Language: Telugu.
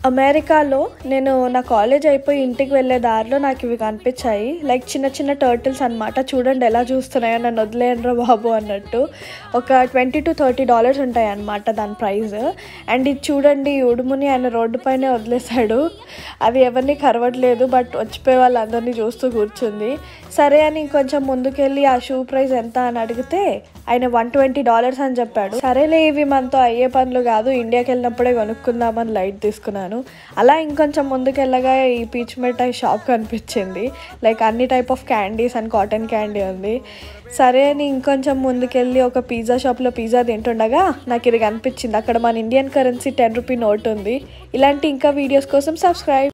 అమెరికాలో నేను నా కాలేజ్ అయిపోయి ఇంటికి వెళ్ళే దారిలో నాకు ఇవి కనిపించాయి లైక్ చిన్న చిన్న టర్టిల్స్ అనమాట చూడండి ఎలా చూస్తున్నాయో నన్ను వదిలేయండ్రా బాబు అన్నట్టు ఒక ట్వంటీ టు థర్టీ డాలర్స్ ఉంటాయి అనమాట దాని ప్రైస్ అండ్ ఇది చూడండి ఈ ఉడుముని ఆయన రోడ్డు పైనే వదిలేశాడు అది ఎవరిని కరవట్లేదు బట్ వచ్చిపోయే వాళ్ళందరినీ చూస్తూ కూర్చుంది సరే అని ఇంకొంచెం ముందుకెళ్ళి ఆ షూ ప్రైస్ ఎంత అని అడిగితే ఆయన వన్ ట్వంటీ డాలర్స్ అని చెప్పాడు సరేలే ఇవి మనతో అయ్యే పనులు కాదు ఇండియాకి వెళ్ళినప్పుడే కొనుక్కుందామని లైట్ తీసుకున్నాను అలా ఇంకొంచెం ముందుకెళ్ళగా ఈ పీచ్ మిఠాయి షాప్ కనిపించింది లైక్ అన్ని type of candies and cotton candy ఉంది సరే అని ఇంకొంచెం ముందుకెళ్ళి ఒక పిజ్జా షాప్లో పిజ్జా తింటుండగా నాకు ఇది కనిపించింది అక్కడ మన Indian currency ten rupee note ఉంది ఇలాంటి ఇంకా వీడియోస్ కోసం సబ్స్క్రైబ్